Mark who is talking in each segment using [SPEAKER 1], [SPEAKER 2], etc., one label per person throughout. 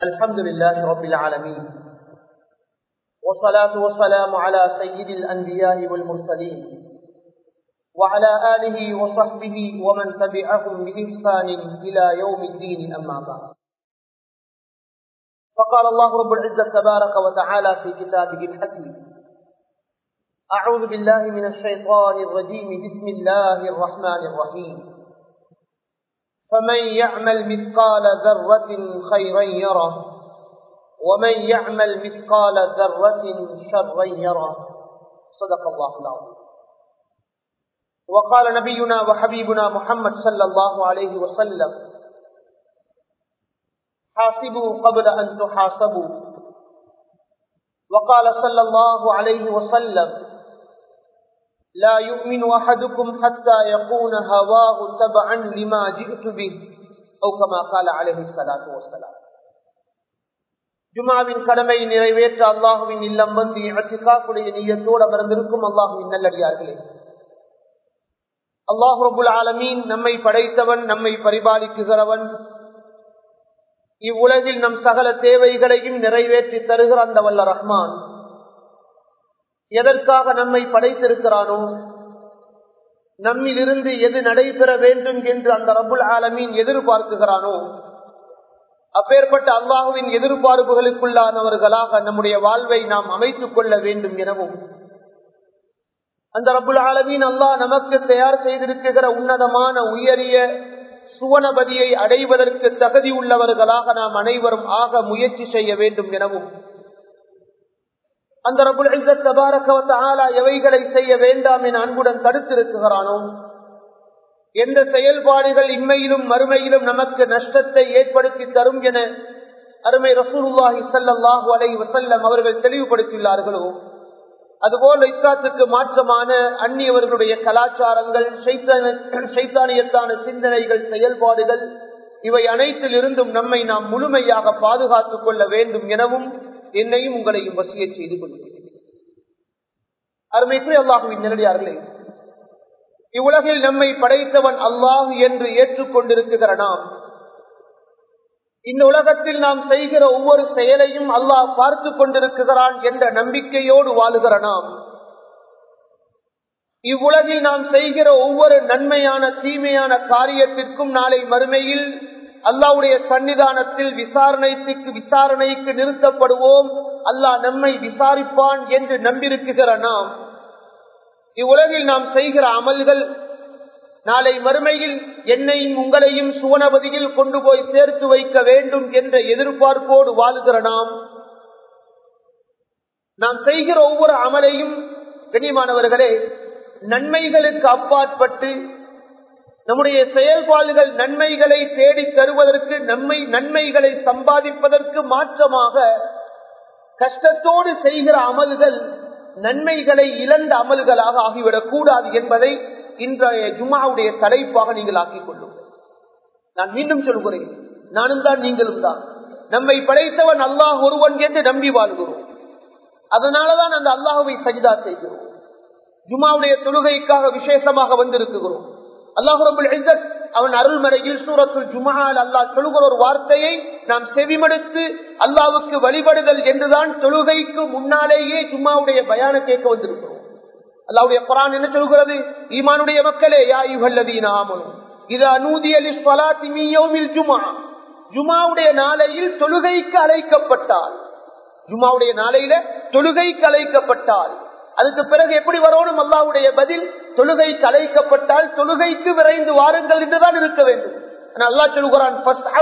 [SPEAKER 1] الحمد لله رب العالمين والصلاة والسلام على سيد الأنبياء والمرسلين وعلى آله وصحبه ومن تبعهم بإحسان إلى يوم الدين أما بعد فقال الله رب العزة تبارك وتعالى في كتابه الحكيم أعوذ بالله من الشيطان الرجيم بسم الله الرحمن الرحيم فمن يعمل مثقال ذرة خيرا يره ومن يعمل مثقال ذرة شرا يره صدق الله العظيم وقال نبينا وحبيبنا محمد صلى الله عليه وسلم حاسبوا قبل أن تحاسبوا وقال صلى الله عليه وسلم لا يؤمن أحدكم حتى يكون هواه تبعا لما جئت به أو كما قال عليه الصلاة والسلام ஜுமாவின் கடமை நிறைவேற்ற அல்லாஹுவின் இல்லம் வந்து அச்சிகாக்குடைய நீயத்தோடு அமர்ந்திருக்கும் அல்லாஹுவின் நல்லடியார்களே அல்லாஹு ரபுல் ஆலமீன் நம்மை படைத்தவன் நம்மை பரிபாலிக்குகிறவன் இவ்வுலகில் நம் சகல தேவைகளையும் நிறைவேற்றி தருகிற அந்த வல்ல ரஹ்மான் எதற்காக நம்மை படைத்திருக்கிறானோ நம்மிலிருந்து எது நடைபெற வேண்டும் என்று அந்த ரபுல் ஆலமீன் எதிர்பார்க்குகிறானோ அப்பேற்பட்ட அல்லாஹுவின் எதிர்பார்ப்புகளுக்குள்ளானவர்களாக நம்முடைய வாழ்வை நாம் அமைத்துக் கொள்ள வேண்டும் எனவும் அந்த ரபுல் ஆலமீன் அல்லாஹ் நமக்கு தயார் செய்திருக்கிற உன்னதமான உயரிய சுவனபதியை அடைவதற்கு தகுதி உள்ளவர்களாக நாம் அனைவரும் ஆக முயற்சி செய்ய வேண்டும் எனவும் அந்த ரபுல் தபாரகவத்தாலா எவைகளை செய்ய வேண்டாம் என அன்புடன் தடுத்திருக்கிறானோ எந்த செயல்பாடுகள் இன்மையிலும் மறுமையிலும் நமக்கு நஷ்டத்தை ஏற்படுத்தி தரும் என அருமை ரசூலுல்லாஹி சல்லாஹு அலை வசல்லம் அவர்கள் தெளிவுபடுத்தியுள்ளார்களோ அதுபோல் இஸ்லாத்துக்கு மாற்றமான அந்நியவர்களுடைய கலாச்சாரங்கள் சைத்தானியத்தான சிந்தனைகள் செயல்பாடுகள் இவை அனைத்தில் இருந்தும் நம்மை நாம் முழுமையாக பாதுகாத்துக் கொள்ள வேண்டும் எனவும் என்னையும் உங்களையும் வசிய செய்து கொள்கிறேன் அருமைக்கு அல்லாஹுவின் நேரடியார்களே இவ்வுலகில் நம்மை படைத்தவன் அல்லாஹ் என்று ஏற்றுக்கொண்டிருக்கிற நாம் இந்த உலகத்தில் நாம் செய்கிற ஒவ்வொரு செயலையும் அல்லாஹ் பார்த்து கொண்டிருக்கிறான் என்ற நம்பிக்கையோடு வாழுகிற நாம் இவ்வுலகில் நாம் செய்கிற ஒவ்வொரு நன்மையான தீமையான காரியத்திற்கும் நாளை மறுமையில் அல்லாவுடைய சன்னிதானத்தில் விசாரணைக்கு விசாரணைக்கு நிறுத்தப்படுவோம் அல்லாஹ் நம்மை விசாரிப்பான் என்று நம்பியிருக்குகிற நாம் இவ்வுலகில் நாம் செய்கிற அமல்கள் நாளை மறுமையில் என்னையும் உங்களையும் சுவனபதியில் கொண்டு போய் சேர்த்து வைக்க வேண்டும் என்ற எதிர்பார்ப்போடு வாழ்கிற நாம் நாம் செய்கிற ஒவ்வொரு அமலையும் கண்ணியமானவர்களே நன்மைகளுக்கு அப்பாற்பட்டு நம்முடைய செயல்பாடுகள் நன்மைகளை தேடி தருவதற்கு நன்மை நன்மைகளை சம்பாதிப்பதற்கு மாற்றமாக கஷ்டத்தோடு செய்கிற அமல்கள் நன்மைகளை இழந்த அமல்களாக ஆகிவிடக் கூடாது என்பதை இன்றைய ஜுமாவுடைய தலைப்பாக நீங்கள் ஆக்கிக் கொள்ளுங்கள் நான் மீண்டும் சொல்கிறேன் நானும் தான் நீங்களும் தான் நம்மை படைத்தவன் அல்லாஹ் ஒருவன் என்று நம்பி வாழ்கிறோம் அதனாலதான் அந்த அல்லாஹுவை சஜிதா செய்கிறோம் ஜுமாவுடைய தொழுகைக்காக விசேஷமாக வந்திருக்கிறோம் அல்லாஹு அவன் அருள்மறையில் சூரத்துல் ஜுமால் அல்லாஹ் சொல்கிற ஒரு வார்த்தையை நாம் செவிமடுத்து அல்லாவுக்கு வழிபடுதல் என்றுதான் தொழுகைக்கு முன்னாலேயே ஜும்மாவுடைய பயான கேட்க வந்திருக்கிறோம் அல்லாவுடைய குரான் என்ன சொல்கிறது ஈமானுடைய மக்களே யா யுகல்லதீன் ஆமனும் இது அனூதியலி ஜுமா ஜுமாவுடைய நாளையில் தொழுகைக்கு அழைக்கப்பட்டால் ஜுமாவுடைய நாளையில தொழுகைக்கு அழைக்கப்பட்டால் அதுக்கு பிறகு எப்படி வரணும் அல்லாவுடைய பதில் தொழுகைக்கு அழைக்கப்பட்டால் தொழுகைக்கு விரைந்து வாருங்கள் என்றுதான் இருக்க வேண்டும் அல்லா சொல்கிறான்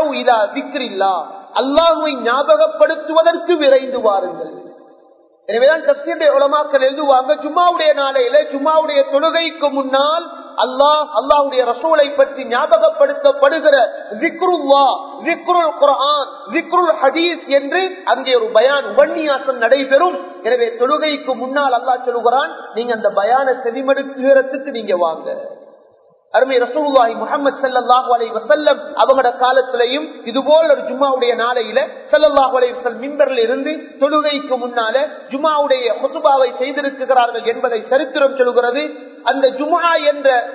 [SPEAKER 1] அல்லாஹுவை ஞாபகப்படுத்துவதற்கு விரைந்து வாருங்கள் எனவேதான் தப்சீருடைய உலமாக்கள் எழுதுவாங்க ஜும்மாவுடைய நாளையில ஜும்மாவுடைய தொழுகைக்கு முன்னால் அல்லாஹ் அல்லாஹுடைய ரசூலை பற்றி ஞாபகப்படுத்தப்படுகிற விக்ருல்லா விக்ருல் குரான் விக்ருல் ஹதீஸ் என்று அங்கே ஒரு பயான் உபன்யாசம் நடைபெறும் எனவே தொழுகைக்கு முன்னால் அல்லாஹ் சொல்லுகிறான் நீங்க அந்த பயான செவிமடுக்கிறதுக்கு நீங்க வாங்க அருமை ரசூலுல்லாஹி முஹம்மது ஸல்லல்லாஹு அலைஹி வஸல்லம் அவங்களோட காலத்திலையும் இது போல ஒரு ஜும்மாவுடைய நாளையில ஸல்லல்லாஹு அலைஹி வஸல்லம் மிம்பரில் இருந்து தொழுகைக்கு முன்னால ஜும்மாவுடைய ஹுத்பாவை செய்திருக்கிறார்கள் என்பதை சரித்திரம் சொல்கிறது அந்த ஜும்ஆ என்ற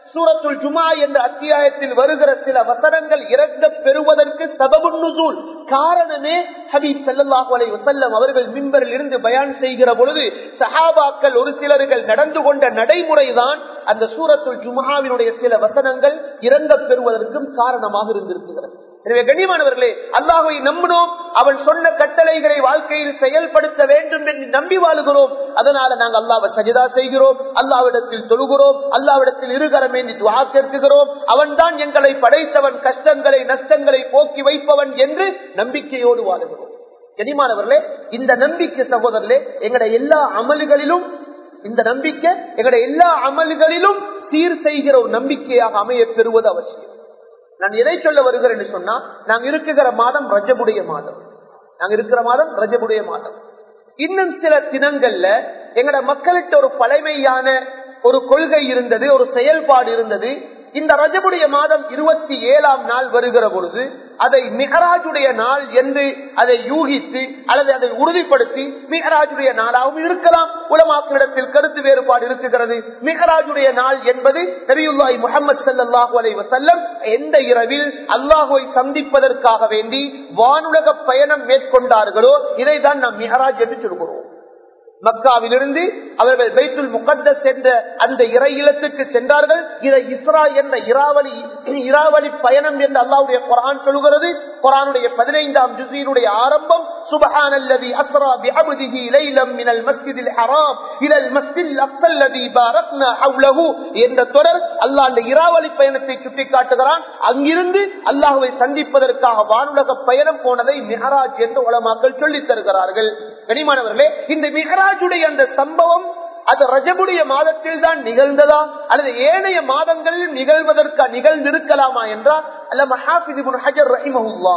[SPEAKER 1] சூரத்துல் ஜுமா என்ற அத்தியாயத்தில் வருகிற சில வசனங்கள் இறங்க பெறுவதற்கு சபபுன்னுசூல் காரணமே ஹபீப் ஸல்லல்லாஹு அலைஹி வஸல்லம் அவர்கள் மிம்பரில் இருந்து பயான் செய்கிற பொழுது சஹாபாக்கள் ஒரு சிலர்கள் நடந்து கொண்ட நடைமுறைதான் அந்த சூரத்துல் ஜுமாவினுடைய சில வசனங்கள் இறங்க பெறுவதற்கும் காரணமாக இருந்திருக்கிறது எனவே கண்ணியமானவர்களே அல்லாஹை நம்பினோம் அவன் சொன்ன கட்டளைகளை வாழ்க்கையில் செயல்படுத்த வேண்டும் என்று நம்பி வாழுகிறோம் அதனால நாங்கள் அல்லாவை சஜிதா செய்கிறோம் அல்லாவிடத்தில் தொழுகிறோம் அல்லாவிடத்தில் இருகரம் ஏந்தி துவா கேட்கிறோம் அவன் தான் எங்களை படைத்தவன் கஷ்டங்களை நஷ்டங்களை போக்கி வைப்பவன் என்று நம்பிக்கையோடு வாழுகிறோம் கனிமானவர்களே இந்த நம்பிக்கை சகோதரர்களே எங்களுடைய எல்லா அமல்களிலும் இந்த நம்பிக்கை எங்களுடைய எல்லா அமல்களிலும் சீர் செய்கிற ஒரு நம்பிக்கையாக அமைய பெறுவது அவசியம் நான் எதை சொல்ல வருகிறேன் என்று சொன்னா நாங்க இருக்கிற மாதம் ரஜபுடைய மாதம் நாங்க இருக்கிற மாதம் ரஜபுடைய மாதம் இன்னும் சில தினங்கள்ல எங்கட மக்கள்கிட்ட ஒரு பழமையான ஒரு கொள்கை இருந்தது ஒரு செயல்பாடு இருந்தது இந்த ரஜபுடைய மாதம் இருபத்தி ஏழாம் நாள் வருகிற பொழுது அதை மிகராஜுடைய நாள் என்று அதை யூகித்து அல்லது அதை உறுதிப்படுத்தி மிகராஜுடைய நாளாகவும் இருக்கலாம் உலமாக்களிடத்தில் கருத்து வேறுபாடு இருக்குகிறது மிகராஜுடைய நாள் என்பது நபியுல்லாய் முகமது சல்லாஹூ அலை வசல்லம் எந்த இரவில் அல்லாஹுவை சந்திப்பதற்காக வேண்டி வானுலக பயணம் மேற்கொண்டார்களோ இதை தான் நாம் மிகராஜ் என்று சொல்கிறோம் மக்காவிலிருந்து அவர்கள் பைத்துல் முகத்தஸ் என்ற அந்த இறை இல்லத்துக்கு சென்றார்கள் இதை இஸ்ரா என்ற இராவலி இராவலி பயணம் என்று அல்லாவுடைய குரான் சொல்கிறது குரானுடைய பதினைந்தாம் ஜுசியினுடைய ஆரம்பம் சுபஹான் அல்லதி அஸ்ரா பிஅப்திஹி லைலம் மினல் மஸ்ஜிதில் ஹராம் இலல் மஸ்ஜில் அக்ஸல் லதி பாரக்னா ஹவ்லஹு என்ற தொடர் அல்லாஹ் அந்த இராவலி பயணத்தை சுட்டிக்காட்டுகிறான் அங்கிருந்து அல்லாஹ்வை சந்திப்பதற்காக வானுலக பயணம் போனதை மிஹராஜ் என்று உலமாக்கள் சொல்லித் தருகிறார்கள் கனிமானவர்களே இந்த மிஹராஜுடைய அந்த சம்பவம் அது ரஜபுடைய மாதத்தில் தான் நிகழ்ந்ததா அல்லது ஏனைய மாதங்களில் நிகழ்வதற்கா நிகழ்ந்திருக்கலாமா என்றால் அல்ல ஹாஃபிதிபுன் ஹஜர் ரஹிமஹுல்லா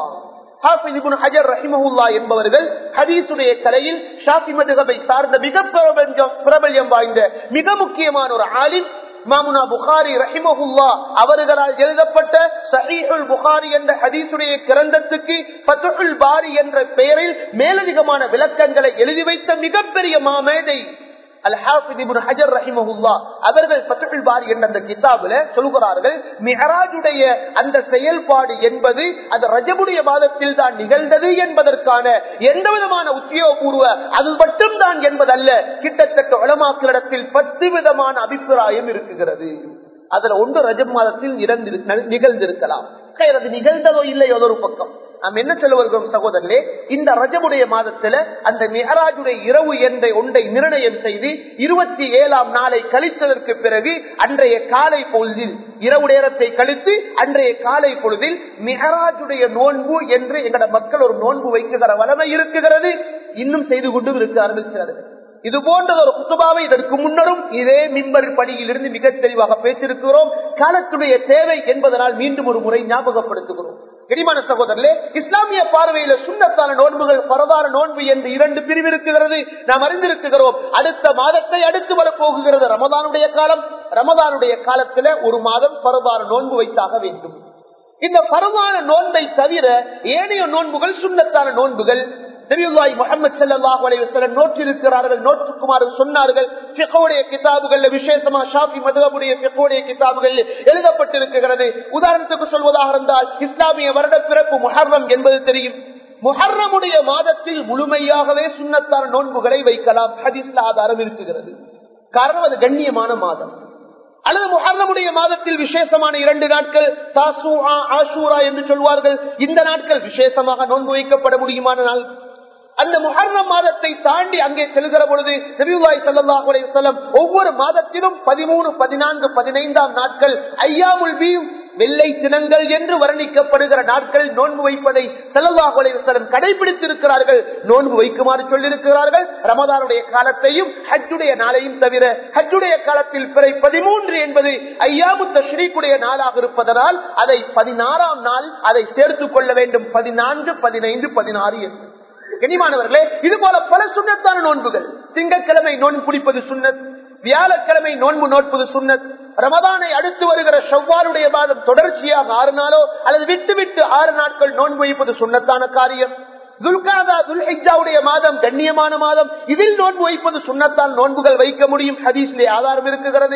[SPEAKER 1] ஹஜர் ரஹிமஹுல்லா என்பவர்கள் ஹதீசுடைய கலையில் ஷாஃபி மதுகபை சார்ந்த மிக பிரபஞ்சம் பிரபல்யம் வாய்ந்த மிக முக்கியமான ஒரு ஆலிம் மாமுனா புகாரி ரஹிமஹுல்லா அவர்களால் எழுதப்பட்ட சஹீஹுல் புகாரி என்ற ஹதீசுடைய கிரந்தத்துக்கு பத்துல் பாரி என்ற பெயரில் மேலதிகமான விளக்கங்களை எழுதி வைத்த மிகப்பெரிய மாமேதை அவர்கள் பத்துல் பாரி என்ற அந்த கிதாபுல சொல்கிறார்கள் மிஹராஜுடைய அந்த செயல்பாடு என்பது அது ரஜபுடைய மாதத்தில் தான் நிகழ்ந்தது என்பதற்கான எந்த விதமான உத்தியோகபூர்வ அது மட்டும் தான் என்பதல்ல கிட்டத்தட்ட உளமாக்களிடத்தில் பத்து விதமான அபிப்பிராயம் இருக்குகிறது அதுல ஒன்று ரஜப் மாதத்தில் நிகழ்ந்திருக்கலாம் அது நிகழ்ந்ததோ இல்லையோ ஒரு பக்கம் நாம் என்ன சொல்ல வருகிறோம் சகோதரர்களே இந்த ரஜமுடைய மாதத்துல அந்த மெஹராஜுடைய இரவு என்ற ஒன்றை நிர்ணயம் செய்து இருபத்தி ஏழாம் நாளை கழித்ததற்கு பிறகு அன்றைய காலை பொழுதில் இரவு நேரத்தை கழித்து அன்றைய காலை பொழுதில் மெஹராஜுடைய நோன்பு என்று எங்களோட மக்கள் ஒரு நோன்பு வைக்குகிற வளமை இருக்குகிறது இன்னும் செய்து கொண்டும் இருக்க ஆரம்பிக்கிறார்கள் இது போன்ற ஒரு குத்துபாவை இதற்கு முன்னரும் இதே மின்பர் படியில் இருந்து மிக தெளிவாக பேசியிருக்கிறோம் காலத்துடைய தேவை என்பதனால் மீண்டும் ஒரு முறை ஞாபகப்படுத்துகிறோம் கெடிமான சகோதரர்களே இஸ்லாமிய பார்வையில சுண்ணத்தான நோன்புகள் பரவான நோன்பு என்று இரண்டு பிரிவு இருக்கிறது நாம் அறிந்திருக்கிறோம் அடுத்த மாதத்தை அடுத்து வரப்போகுகிறது ரமதானுடைய காலம் ரமதானுடைய காலத்துல ஒரு மாதம் பரவான நோன்பு வைத்தாக வேண்டும் இந்த பரவான நோன்பை தவிர ஏனைய நோன்புகள் சுண்ணத்தான நோன்புகள் நபியுல்லாஹி முஹம்மது ஸல்லல்லாஹு அலைஹி வஸல்லம் நோற்றிருக்கிறார்கள் நோற்றுக்குமாறு சொன்னார்கள் ஃபிக்ஹுடைய கிதாபுகள்ல விசேஷமா ஷாஃபி மதுஹபுடைய ஃபிக்ஹுடைய கிதாபுகள் எழுதப்பட்டிருக்கிறது உதாரணத்துக்கு சொல்வதாக இருந்தால் இஸ்லாமிய வருட பிறப்பு முஹர்ரம் என்பது தெரியும் முஹர்ரமுடைய மாதத்தில் முழுமையாகவே சுண்ணத்தான நோன்புகளை வைக்கலாம் ஹதீஸ்ல ஆதாரம் இருக்குகிறது காரணம் அது கண்ணியமான மாதம் அல்லது முஹர்ரமுடைய மாதத்தில் விசேஷமான இரண்டு நாட்கள் தாசு ஆஷூரா என்று சொல்வார்கள் இந்த நாட்கள் விசேஷமாக நோன்பு வைக்கப்பட முடியுமான நாள் அந்த முஹர்ரம் மாதத்தை தாண்டி அங்கே செல்கிற பொழுது நபிவாய் சல்லாஹ் அலையம் ஒவ்வொரு மாதத்திலும் பதிமூணு பதினான்கு பதினைந்தாம் நாட்கள் ஐயாமுல் பீம் வெள்ளை தினங்கள் என்று வர்ணிக்கப்படுகிற நாட்கள் நோன்பு வைப்பதை செல்லல்லாஹ் அலைவசலம் கடைபிடித்திருக்கிறார்கள் நோன்பு வைக்குமாறு சொல்லியிருக்கிறார்கள் ரமதானுடைய காலத்தையும் ஹஜ்ஜுடைய நாளையும் தவிர ஹஜ்ஜுடைய காலத்தில் பிறை பதிமூன்று என்பது ஐயாமுத்த ஸ்ரீக்குடைய நாளாக இருப்பதனால் அதை பதினாறாம் நாள் அதை சேர்த்துக் கொள்ள வேண்டும் பதினான்கு பதினைந்து பதினாறு என்று கனிமானவர்களே இது போல பல சுண்ணத்தான நோன்புகள் திங்கட்கிழமை நோன்பு பிடிப்பது சுண்ணத் வியாழக்கிழமை நோன்பு நோட்பது சுண்ணத் ரமதானை அடுத்து வருகிற செவ்வாருடைய மாதம் தொடர்ச்சியாக ஆறு நாளோ அல்லது விட்டு விட்டு ஆறு நாட்கள் நோன்பு வைப்பது சுண்ணத்தான காரியம் துல்காதா துல்ஹிஜாவுடைய மாதம் கண்ணியமான மாதம் இதில் நோன்பு வைப்பது சுண்ணத்தால் நோன்புகள் வைக்க முடியும் ஹதீஸ்லே ஆதாரம் இருக்குகிறது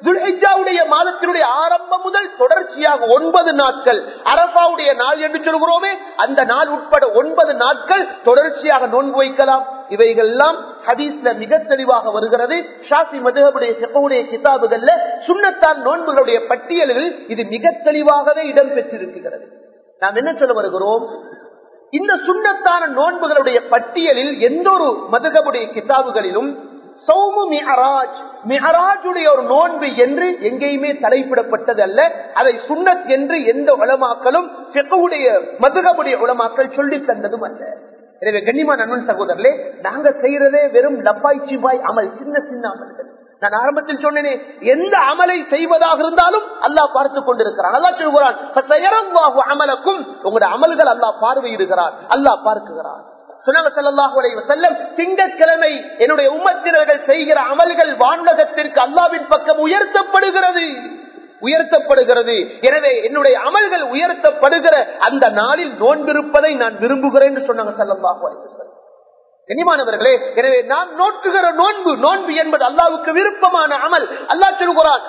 [SPEAKER 1] துல்ஹிஜாவுடைய மாதத்தினுடைய ஆரம்பம் முதல் தொடர்ச்சியாக ஒன்பது நாட்கள் அரபாவுடைய நாள் என்று சொல்கிறோமே அந்த நாள் உட்பட ஒன்பது நாட்கள் தொடர்ச்சியாக நோன்பு வைக்கலாம் இவைகள் எல்லாம் ஹதீஸ்ல மிக தெளிவாக வருகிறது ஷாஃபி மதுகபுடைய செப்பவுடைய கிதாபுகள்ல சுண்ணத்தான் நோன்புகளுடைய பட்டியல்கள் இது மிக தெளிவாகவே இடம் பெற்றிருக்கிறது நாம் என்ன சொல்ல வருகிறோம் இந்த சுண்ணத்தான நோன்புகளுடைய பட்டியலில் எந்த ஒரு மதுகபுடைய கிதாபுகளிலும் சௌமு மிஹராஜ் மிஹராஜுடைய ஒரு நோன்பு என்று எங்கேயுமே தலைப்பிடப்பட்டது அல்ல அதை சுண்ணத் என்று எந்த உளமாக்களும் பிறகுடைய மதுகபுடைய உளமாக்கள் சொல்லி தந்ததும் அல்ல எனவே கண்ணிமா நண்பன் சகோதரர்களே நாங்க செய்யறதே வெறும் லப்பாய் சிவாய் அமல் சின்ன சின்ன அமல்கள் நான் ஆரம்பத்தில் சொன்னேனே எந்த அமலை செய்வதாக இருந்தாலும் அல்லாஹ் பார்த்து கொண்டிருக்கிறான் அல்லா சொல்கிறான் அமலுக்கும் உங்களுடைய அமல்கள் அல்லாஹ் பார்வையிடுகிறான் அல்லாஹ் பார்க்குகிறான் திங்கட்கிழமை என்னுடைய உம்மத்தினர்கள் செய்கிற அமல்கள் வானகத்திற்கு அல்லாவின் பக்கம் உயர்த்தப்படுகிறது உயர்த்தப்படுகிறது எனவே என்னுடைய அமல்கள் உயர்த்தப்படுகிற அந்த நாளில் நோன்பிருப்பதை நான் விரும்புகிறேன் என்று சொன்னாங்க சல்லாஹு கனிமானவர்களே எனவே நாம் நோக்குகிற நோன்பு நோன்பு என்பது அல்லாவுக்கு விருப்பமான அமல் அல்லா சொல்கிறான்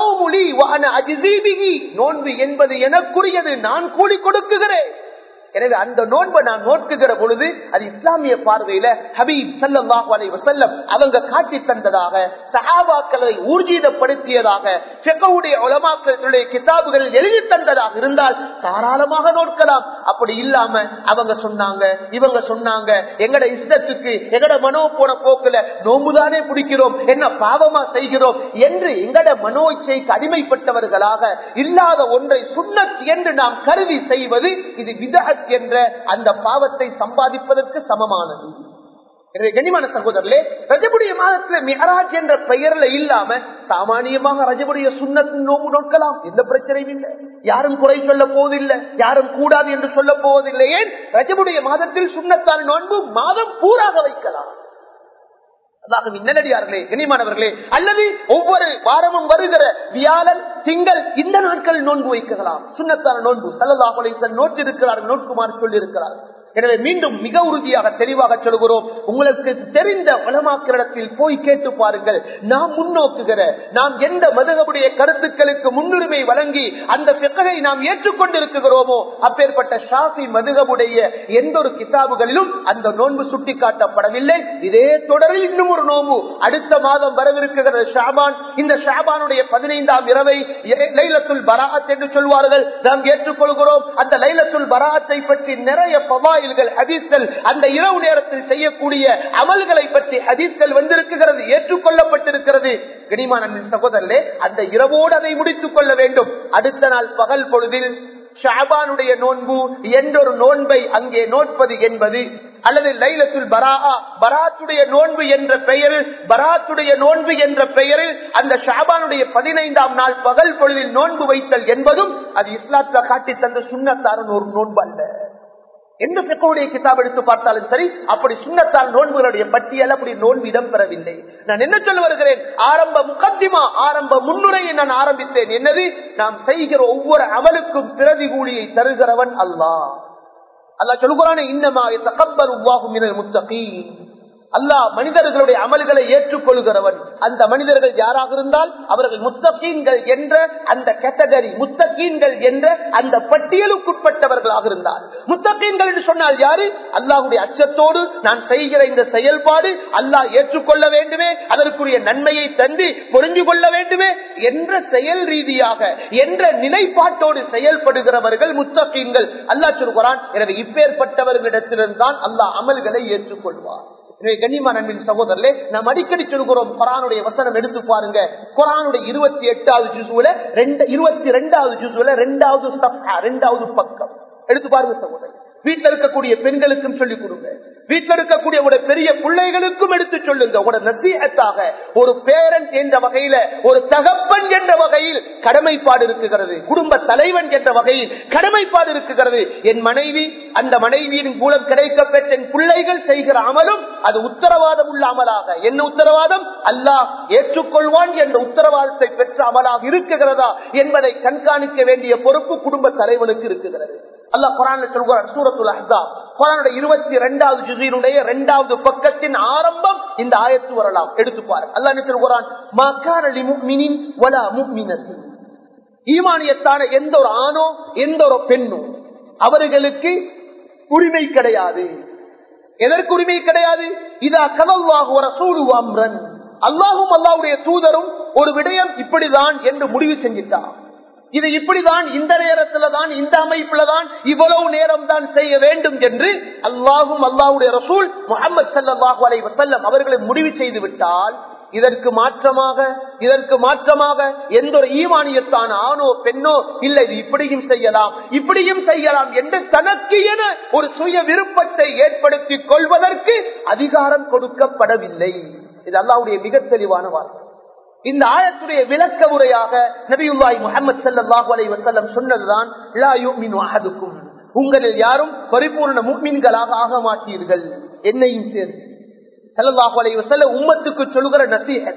[SPEAKER 1] நோன்பு என்பது எனக்குரியது நான் கூலி கொடுக்குகிறேன் எனவே அந்த நோன்பை நான் நோக்குகிற பொழுது அது இஸ்லாமிய பார்வையில ஹபீப் சல்லாஹு அலை வசல்லம் அவங்க காட்டி தந்ததாக சஹாபாக்களை ஊர்ஜிதப்படுத்தியதாக செக்கவுடைய உலமாக்களுடைய கிதாபுகள் எழுதி தந்ததாக இருந்தால் தாராளமாக நோக்கலாம் அப்படி இல்லாம அவங்க சொன்னாங்க இவங்க சொன்னாங்க எங்கட இஷ்டத்துக்கு எங்கட மனோ போன போக்குல நோம்புதானே பிடிக்கிறோம் என்ன பாவமா செய்கிறோம் என்று எங்கட மனோ இச்சைக்கு அடிமைப்பட்டவர்களாக இல்லாத ஒன்றை சுண்ணத் என்று நாம் கருதி செய்வது இது விதகத் என்ற அந்த பாவத்தை சம்பாதிப்பதற்கு சமமானது எனவே கனிமான சகோதரர்களே ரஜபுடைய மாதத்துல மிகராஜ் என்ற பெயர்ல இல்லாம சாமானியமாக ரஜபுடைய சுண்ணத்தின் நோம்பு நோக்கலாம் எந்த பிரச்சனையும் இல்லை யாரும் குறை சொல்ல போவதில்லை யாரும் கூடாது என்று சொல்ல போவதில்லை ஏன் ரஜபுடைய மாதத்தில் சுண்ணத்தால் நோன்பு மாதம் பூராக வைக்கலாம் அதாக மின்னடியார்களே கனிமானவர்களே அல்லது ஒவ்வொரு வாரமும் வருகிற வியாழன் திங்கள் இந்த நாட்கள் நோன்பு வைக்கலாம் சுண்ணத்தான நோன்பு சல்லல்லாஹ் நோட்டு இருக்கிறார் நோட்குமார் சொல்லி இருக்கிறார் எனவே மீண்டும் மிக உறுதியாக தெளிவாக சொல்கிறோம் உங்களுக்கு தெரிந்த வளமாக்கிடத்தில் போய் கேட்டு பாருங்கள் நாம் முன்னோக்குகிற நாம் எந்த மதுகபுடைய கருத்துக்களுக்கு முன்னுரிமை வழங்கி அந்த பிறகை நாம் ஏற்றுக்கொண்டிருக்கிறோமோ அப்பேற்பட்ட ஷாஃபி மதுகபுடைய எந்த ஒரு கிதாபுகளிலும் அந்த நோன்பு சுட்டி காட்டப்படவில்லை இதே தொடரில் இன்னும் ஒரு நோம்பு அடுத்த மாதம் வரவிருக்கிறது ஷாபான் இந்த ஷாபானுடைய பதினைந்தாம் இரவை லைலத்துல் பராத் என்று சொல்வார்கள் நாம் ஏற்றுக்கொள்கிறோம் அந்த லைலத்துல் பராத்தை பற்றி நிறைய பவாயில்கள் ஹதீஸ்கள் அந்த இரவு நேரத்தில் செய்யக்கூடிய அமல்களை பற்றி ஹதீஸ்கள் வந்திருக்கிறது ஏற்றுக்கொள்ளப்பட்டிருக்கிறது கனிமான சகோதரர்களே அந்த இரவோடு அதை முடித்துக் கொள்ள வேண்டும் அடுத்த நாள் பகல் பொழுதில் ஷாபானுடைய நோன்பு என்றொரு நோன்பை அங்கே நோட்பது என்பது அல்லது லைலத்துல் பரா பராத்துடைய நோன்பு என்ற பெயரில் பராத்துடைய நோன்பு என்ற பெயரில் அந்த ஷாபானுடைய பதினைந்தாம் நாள் பகல் பொழுதில் நோன்பு வைத்தல் என்பதும் அது இஸ்லாத்துல காட்டி தந்த சுண்ணத்தாரன் ஒரு நோன்பு அல்ல எந்த பிற்கோடைய கிதாப் எடுத்து பார்த்தாலும் சரி அப்படி சுண்ணத்தால் நோன்புகளுடைய பட்டியல் அப்படி நோன்பு இடம்பெறவில்லை நான் என்ன சொல்ல வருகிறேன் ஆரம்ப முகத்திமா ஆரம்ப முன்னுரையை நான் ஆரம்பித்தேன் என்னது நாம் செய்கிற ஒவ்வொரு அமலுக்கும் பிரதி கூலியை தருகிறவன் அல்லாஹ் அல்லா சொல்கிறானே இன்னமா தகப்பல் உருவாகும் முத்தகீன் அல்லாஹ் மனிதர்களுடைய அமல்களை ஏற்றுக்கொள்கிறவன் அந்த மனிதர்கள் யாராக இருந்தால் அவர்கள் முத்தகீன்கள் என்ற அந்த கேட்டகரி முத்தகீன்கள் என்ற அந்த பட்டியலுக்குட்பட்டவர்களாக இருந்தால் முத்தகீன்கள் என்று சொன்னால் யாரு அல்லாஹுடைய அச்சத்தோடு நான் செய்கிற இந்த செயல்பாடு அல்லாஹ் ஏற்றுக்கொள்ள வேண்டுமே அதற்குரிய நன்மையை தந்து புரிஞ்சு கொள்ள வேண்டுமே என்ற செயல் ரீதியாக என்ற நிலைப்பாட்டோடு செயல்படுகிறவர்கள் முத்தகீன்கள் அல்லாஹ் சொல்கிறான் எனவே இப்பேற்பட்டவர்களிடத்திலிருந்தான் அல்லாஹ் அமல்களை ஏற்றுக்கொள்வார் கண்ணியமான அன்பின் சகோதரர்களே நாம் அடிக்கடி சொல்கிறோம் குரானுடைய வசனம் எடுத்து பாருங்க குரானுடைய இருபத்தி எட்டாவது ஜூசுல இருபத்தி ரெண்டாவது ஜூசுல ரெண்டாவது ரெண்டாவது பக்கம் எடுத்து பாருங்க சகோதரர் வீட்டில் இருக்கக்கூடிய பெண்களுக்கும் சொல்லிக் கொடுங்க வீட்டில் இருக்கக்கூடிய ஒரு பெரிய பிள்ளைகளுக்கும் எடுத்து சொல்லுங்க ஒரு நசீகத்தாக ஒரு பேரன் என்ற வகையில ஒரு தகப்பன் என்ற வகையில் கடமைப்பாடு இருக்குகிறது குடும்ப தலைவன் என்ற வகையில் கடமைப்பாடு இருக்குகிறது என் மனைவி அந்த மனைவியின் மூலம் கிடைக்கப்பெற்ற என் பிள்ளைகள் செய்கிற அமலும் அது உத்தரவாதம் உள்ள அமலாக என்ன உத்தரவாதம் அல்லாஹ் ஏற்றுக்கொள்வான் என்ற உத்தரவாதத்தை பெற்ற அமலாக இருக்குகிறதா என்பதை கண்காணிக்க வேண்டிய பொறுப்பு குடும்ப தலைவனுக்கு இருக்குகிறது அல்லாஹ் குரான்ல சொல்கிறார் சூரத்துல் அஹ்ஸாப் குரானுடைய இருபத்தி இரண்டாவது ஜுசீனுடைய இரண்டாவது பக்கத்தின் ஆரம்பம் இந்த ஆயத்து வரலாம் எடுத்து பாருங்க அல்லாஹ் என்ன சொல்கிறான் மக்கான லிமுஃமினின் வலா முஃமினத்தின் ஈமானியத்தான எந்த ஒரு ஆணோ எந்த ஒரு பெண்ணோ அவர்களுக்கு உரிமை கிடையாது எதற்கு உரிமை கிடையாது இதா கதல்வாக ஒரு சூடு அம்ரன் அல்லாஹும் அல்லாவுடைய தூதரும் ஒரு விடயம் இப்படிதான் என்று முடிவு செஞ்சிட்டான் இது இப்படிதான் இந்த நேரத்துல தான் இந்த அமைப்புல தான் இவ்வளவு நேரம் தான் செய்ய வேண்டும் என்று அல்லாஹும் அல்லாஹுடைய ரசூல் முகமது சல்லாஹூ அலை வசல்லம் அவர்களை முடிவு செய்து விட்டால் இதற்கு மாற்றமாக இதற்கு மாற்றமாக எந்த ஒரு ஈமானியத்தான ஆணோ பெண்ணோ இல்லை இது இப்படியும் செய்யலாம் இப்படியும் செய்யலாம் என்று தனக்கு என ஒரு சுய விருப்பத்தை ஏற்படுத்திக் கொள்வதற்கு அதிகாரம் கொடுக்கப்படவில்லை இது அல்லாவுடைய மிக தெளிவான வார்த்தை இந்த ஆயத்துடைய விளக்க உரையாக நபியுல்லாய் முகமது சல்லாஹூ அலை வசல்லம் சொன்னதுதான் அஹதுக்கும் உங்களில் யாரும் பரிபூர்ண முக்மீன்களாக ஆக மாட்டீர்கள் என்னையும் சேர்த்து சல்லாஹூ அலை வசல்ல உம்மத்துக்கு சொல்லுகிற நசீகத்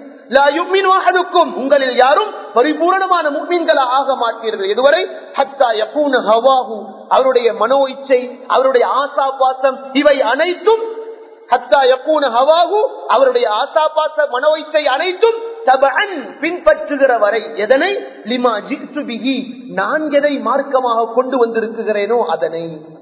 [SPEAKER 1] உங்களில் யாரும் பரிபூரணமான முக்மீன்களாக ஆக மாட்டீர்கள் இதுவரை ஹத்தா யப்பூன ஹவாஹு அவருடைய மனோ இச்சை அவருடைய ஆசா பாசம் இவை அனைத்தும் ஹத்தா யப்பூன ஹவாஹு அவருடைய ஆசா பாச மனோ இச்சை அனைத்தும் பின்பற்றுகிற வரை எதனை லிமா ஜிசுபிகி நான் எதை மார்க்கமாக கொண்டு வந்திருக்கிறேனோ அதனை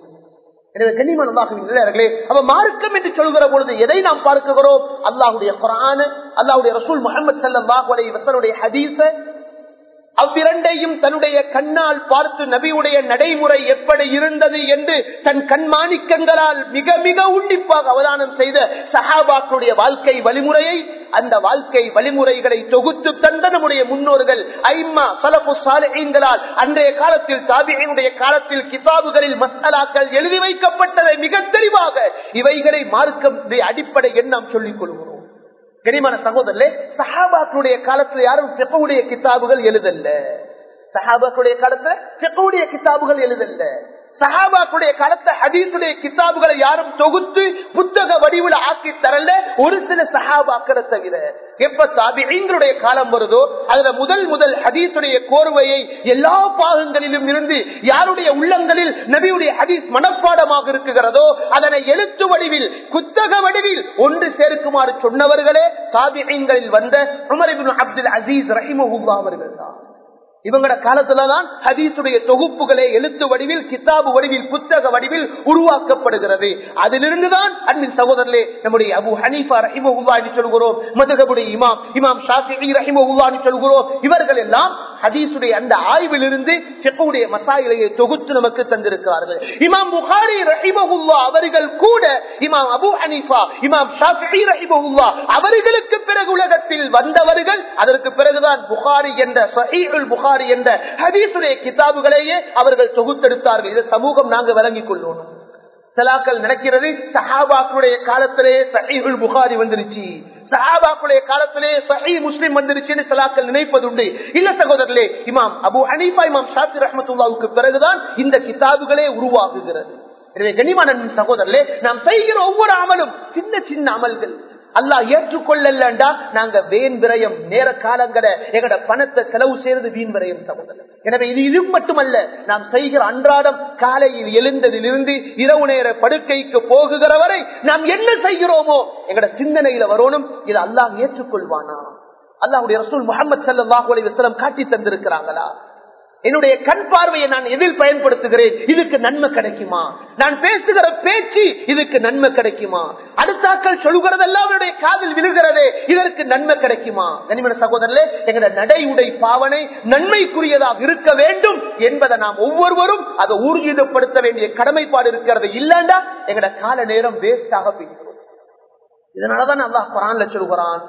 [SPEAKER 1] எனவே கண்ணியமானதாகவே அவ மார்க்கம் என்று சொல்கிற பொழுது எதை நாம் பார்க்கிறோம் அல்லாஹுடைய குரான அல்லாஹுடைய ரசூல் முகமது சல்லாஹ் அலை வசனுடைய ஹதீச அவ்விரண்டையும் தன்னுடைய கண்ணால் பார்த்து நபியுடைய நடைமுறை எப்படி இருந்தது என்று தன் கண்மாணிக்கங்களால் மிக மிக உன்னிப்பாக அவதானம் செய்த சஹாபாக்களுடைய வாழ்க்கை வழிமுறையை அந்த வாழ்க்கை வழிமுறைகளை தொகுத்து தந்த நம்முடைய முன்னோர்கள் ஐம்மா சலபு சாலைகளால் அன்றைய காலத்தில் தாபிகளுடைய காலத்தில் கிதாபுகளில் மசாலாக்கள் எழுதி வைக்கப்பட்டதை மிக தெளிவாக இவைகளை மார்க்கம் அடிப்படை என்று நாம் சொல்லிக் கொள்கிறோம் கனிமான சகோதரர்களே சஹாபாக்களுடைய காலத்துல யாரும் செப்பவுடைய கிதாபுகள் எழுதல்ல சஹாபாக்களுடைய காலத்துல செப்பவுடைய கிதாபுகள் எழுதல்ல சஹாபாக்குடைய காலத்த ஹதீசுடைய கிதாபுகளை யாரும் தொகுத்து புத்தக வடிவில் ஆக்கி தரல ஒரு சில சஹாபாக்களை தவிர எப்ப தாபிகளுடைய காலம் வருதோ அதுல முதல் முதல் ஹதீசுடைய கோர்வையை எல்லா பாகங்களிலும் இருந்து யாருடைய உள்ளங்களில் நபியுடைய ஹதீஸ் மனப்பாடமாக இருக்குகிறதோ அதனை எழுத்து வடிவில் புத்தக வடிவில் ஒன்று சேர்க்குமாறு சொன்னவர்களே தாபிகளில் வந்த உமர் அப்துல் அசீஸ் ரஹிமஹுல்லா அவர்கள் தான் இவங்களோட காலத்துலதான் ஹதீசுடைய தொகுப்புகளே எழுத்து வடிவில் கிதாபு வடிவில் புத்தக வடிவில் உருவாக்கப்படுகிறது அதிலிருந்துதான் அன்பின் சகோதரர்களே நம்முடைய அபு ஹனீஃபா ரஹிமஹுல்லான்னு சொல்கிறோம் மதுகபுடைய இமாம் இமாம் ஷாஃபி ரஹிமஹுல்லான்னு சொல்கிறோம் இவர்கள் எல்லாம் ஹதீசுடைய அந்த ஆய்விலிருந்து செப்பவுடைய மசாயிலையை தொகுத்து நமக்கு தந்திருக்கிறார்கள் இமாம் புகாரி ரஹிமஹுல்லா அவர்கள் கூட இமாம் அபு ஹனீஃபா இமாம் ஷாஃபி ரஹிமஹுல்லா அவர்களுக்கு பிறகு உலகத்தில் வந்தவர்கள் அதற்கு பிறகுதான் புகாரி என்ற சஹீஹுல் புகாரி என்ற ஹதீசுடைய கிதாபுகளையே அவர்கள் தொகுத்தெடுத்தார்கள் இதை சமூகம் நாங்க விளங்கிக் கொள்ளணும் சலாக்கள் நடக்கிறது சஹாபாக்களுடைய காலத்திலே சஹீஹுல் புகாரி வந்துருச்சு சஹாபாக்குடைய காலத்திலே சஹி முஸ்லிம் வந்துருச்சுன்னு சலாக்கள் நினைப்பது உண்டு இல்ல சகோதரர்களே இமாம் அபு ஹனீஃபா இமாம் ஷாஃபி ரஹமத்துல்லாவுக்கு பிறகுதான் இந்த கிதாபுகளே உருவாகுகிறது எனவே கனிமான சகோதரர்களே நாம் செய்கிற ஒவ்வொரு அமலும் சின்ன சின்ன அமல்கள் அல்லா ஏற்றுக்கொள்ளலண்டா நாங்க வேன் விரயம் நேர காலங்களை எங்கட பணத்தை செலவு செய்யறது வீண் விரயம் சகோதரர் எனவே இது இது மட்டுமல்ல நாம் செய்கிற அன்றாடம் காலையில் எழுந்ததிலிருந்து இரவு நேர படுக்கைக்கு போகுகிற வரை நாம் என்ன செய்கிறோமோ எங்கட சிந்தனையில வரணும் இது அல்லாஹ் ஏற்றுக்கொள்வானா அல்லாஹுடைய ரசூல் முகமது சல்லாஹூ அலி வசலம் காட்டி தந்திருக்கிறாங்களா என்னுடைய கண் பார்வையை நான் எதில் பயன்படுத்துகிறேன் இதுக்கு நன்மை கிடைக்குமா நான் பேசுகிற பேச்சு இதுக்கு நன்மை கிடைக்குமா அடுத்தாக்கள் சொல்கிறதெல்லாம் அவருடைய காதில் விழுகிறதே இதற்கு நன்மை கிடைக்குமா கனிமன சகோதரர்களே எங்களோட நடை உடை பாவனை நன்மைக்குரியதாக இருக்க வேண்டும் என்பதை நாம் ஒவ்வொருவரும் அதை ஊர்ஜிதப்படுத்த வேண்டிய கடமைப்பாடு இருக்கிறது இல்லண்டா எங்களோட கால நேரம் வேஸ்டாக பேசுகிறோம் இதனாலதான் அல்லாஹ் குரான்ல சொல்கிறான்